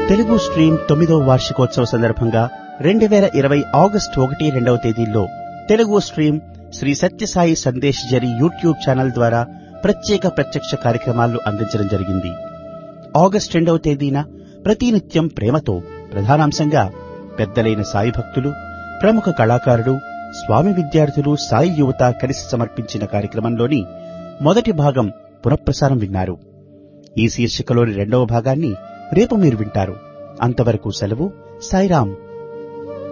Telugu stream తొమ్మిదవ వార్షికోత్సవ సందర్భంగా రెండు వేల ఇరవై ఆగస్టు ఒకటి రెండవ తేదీల్లో తెలుగు స్ట్రీమ్ శ్రీ సత్యసాయి సందేశ్ జరి యూట్యూబ్ ఛానల్ ద్వారా ప్రత్యేక ప్రత్యక్ష కార్యక్రమాలను అందించడం జరిగింది ఆగస్టు రెండవ తేదీన ప్రతినిత్యం ప్రేమతో ప్రధానాంశంగా పెద్దలైన సాయి భక్తులు ప్రముఖ కళాకారుడు స్వామి విద్యార్థులు సాయి యువత కలిసి సమర్పించిన కార్యక్రమంలోని మొదటి భాగం పునఃప్రసారం విన్నారు ఈ శీర్షికలోని రెండవ భాగాన్ని రేపు మీరు వింటారు అంతవరకు సెలవు సాయిరాం